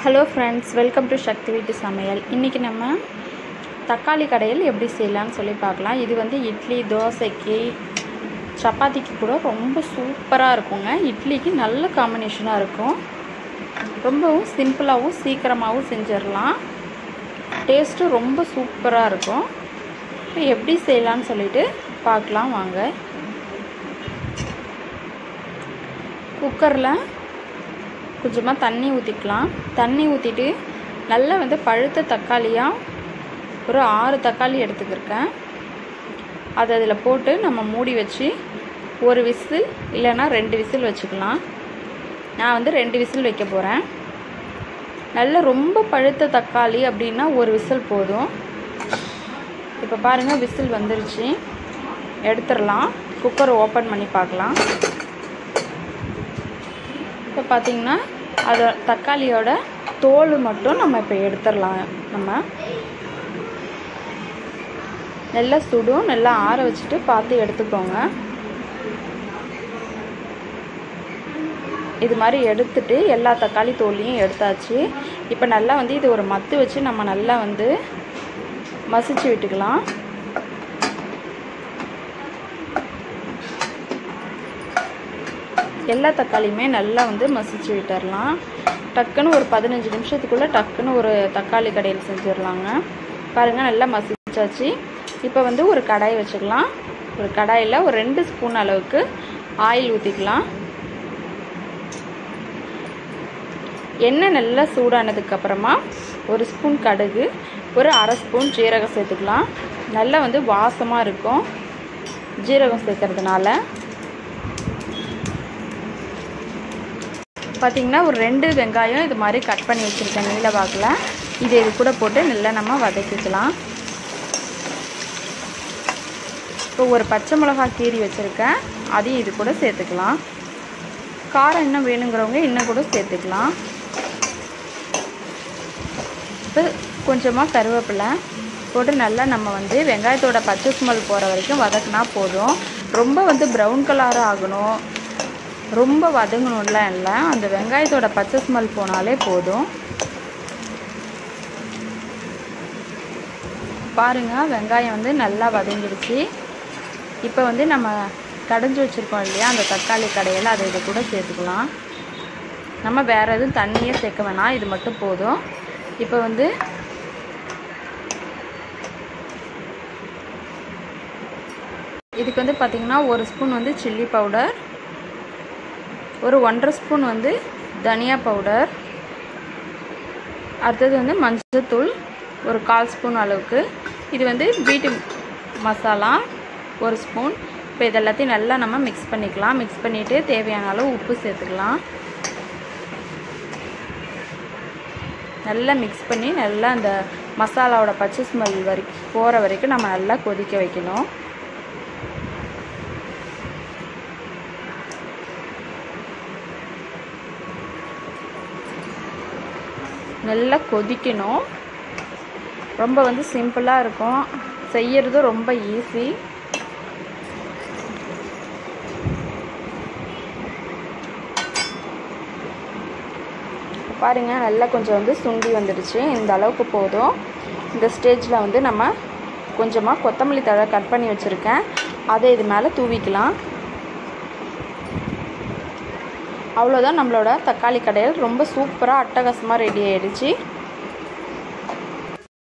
hello friends welcome to Sakthi வீட்டு சமையல் இன்றைக்கி நம்ம தக்காளி கடையில் எப்படி செய்யலாம்னு சொல்லி பார்க்கலாம் இது வந்து இட்லி தோசைக்கு சப்பாத்திக்கு கூட ரொம்ப சூப்பராக இருக்குங்க இட்லிக்கு நல்ல காம்பினேஷனாக இருக்கும் ரொம்பவும் சிம்பிளாகவும் சீக்கிரமாகவும் செஞ்சிடலாம் டேஸ்ட்டும் ரொம்ப சூப்பராக இருக்கும் இப்போ எப்படி செய்யலாம்னு சொல்லிட்டு பார்க்கலாம் வாங்க குக்கரில் கொஞ்சமாக தண்ணி ஊற்றிக்கலாம் தண்ணி ஊற்றிட்டு நல்லா வந்து பழுத்த தக்காளியாக ஒரு ஆறு தக்காளி எடுத்துக்கிருக்கேன் அதை அதில் போட்டு நம்ம மூடி வச்சு ஒரு விசில் இல்லைன்னா ரெண்டு விசில் வச்சுக்கலாம் நான் வந்து ரெண்டு விசில் வைக்க போகிறேன் நல்ல ரொம்ப பழுத்த தக்காளி அப்படின்னா ஒரு விசில் போதும் இப்போ பாருங்கள் விசில் வந்துருச்சு எடுத்துடலாம் குக்கரை ஓப்பன் பண்ணி பார்க்கலாம் இப்போ பார்த்திங்கன்னா அதை தக்காளியோட தோல் மட்டும் நம்ம இப்போ எடுத்துடலாம் நம்ம நல்லா சுடும் நல்லா ஆற வச்சுட்டு பார்த்து எடுத்துக்கோங்க இது மாதிரி எடுத்துட்டு எல்லா தக்காளி தோலையும் எடுத்தாச்சு இப்போ நல்லா வந்து இது ஒரு மத்து வச்சு நம்ம நல்லா வந்து மசிச்சு விட்டுக்கலாம் எல்லா தக்காளியுமே நல்லா வந்து மசிச்சு விட்டுறலாம் டக்குன்னு ஒரு பதினஞ்சு நிமிஷத்துக்குள்ளே டக்குன்னு ஒரு தக்காளி கடையில் செஞ்சிடலாங்க பாருங்கள் நல்லா மசிச்சாச்சு இப்போ வந்து ஒரு கடாய் வச்சுக்கலாம் ஒரு கடாயில் ஒரு ரெண்டு ஸ்பூன் அளவுக்கு ஆயில் ஊற்றிக்கலாம் எண்ணெய் நல்லா சூடானதுக்கப்புறமா ஒரு ஸ்பூன் கடுகு ஒரு அரை ஸ்பூன் ஜீரகம் சேர்த்துக்கலாம் நல்லா வந்து வாசமாக இருக்கும் ஜீரகம் சேர்க்கறதுனால பார்த்திங்கன்னா ஒரு ரெண்டு வெங்காயம் இது மாதிரி கட் பண்ணி வச்சுருக்கேன் நீல வாக்கில் இது இது கூட போட்டு நல்லா நம்ம வதக்கிக்கலாம் இப்போ ஒரு பச்சை மிளகா கீரி வச்சுருக்கேன் அதையும் இது கூட சேர்த்துக்கலாம் காரம் இன்னும் வேணுங்கிறவங்க இன்னும் கூட சேர்த்துக்கலாம் இப்போ கொஞ்சமாக கருவேப்பிலை போட்டு நல்லா நம்ம வந்து வெங்காயத்தோட பச்சை ஸ்மெல் போகிற வரைக்கும் வதக்குனா போதும் ரொம்ப வந்து ப்ரௌன் கலர் ஆகணும் ரொம்ப வதங்கணும்லாம் இல்லை அந்த வெங்காயத்தோட பச்சை ஸ்மெல் போனாலே போதும் பாருங்கள் வெங்காயம் வந்து நல்லா வதங்கிடுச்சு இப்போ வந்து நம்ம கடைஞ்சி வச்சுருக்கோம் இல்லையா அந்த தக்காளி கடையில் அதை இது கூட சேர்த்துக்கலாம் நம்ம வேறு எதுவும் தண்ணியே சேர்க்க வேணாம் இது மட்டும் போதும் இப்போ வந்து இதுக்கு வந்து பார்த்திங்கன்னா ஒரு ஸ்பூன் வந்து சில்லி பவுடர் ஒரு ஒன்றரை ஸ்பூன் வந்து தனியா பவுடர் அடுத்தது வந்து மஞ்சள்தூள் ஒரு கால் ஸ்பூன் அளவுக்கு இது வந்து வீட்டு மசாலா ஒரு ஸ்பூன் இப்போ இது எல்லாத்தையும் நல்லா நம்ம மிக்ஸ் பண்ணிக்கலாம் மிக்ஸ் பண்ணிவிட்டு தேவையான அளவு உப்பு சேர்த்துக்கலாம் நல்லா மிக்ஸ் பண்ணி நல்லா அந்த மசாலாவோட பச்சை ஸ்மெல் வரைக்கும் போகிற வரைக்கும் நம்ம நல்லா கொதிக்க வைக்கணும் நல்லா கொதிக்கணும் ரொம்ப வந்து சிம்பிளாக இருக்கும் செய்யறது ரொம்ப ஈஸி பாருங்கள் நல்லா கொஞ்சம் வந்து சுண்டி வந்துடுச்சு இந்த அளவுக்கு போதும் இந்த ஸ்டேஜில் வந்து நம்ம கொஞ்சமாக கொத்தமல்லி தழை கட் பண்ணி வச்சுருக்கேன் அதை இது மேலே தூவிக்கலாம் அவ்வளோதான் நம்மளோட தக்காளி கடையில் ரொம்ப சூப்பராக அட்டகாசமாக ரெடி ஆகிடுச்சு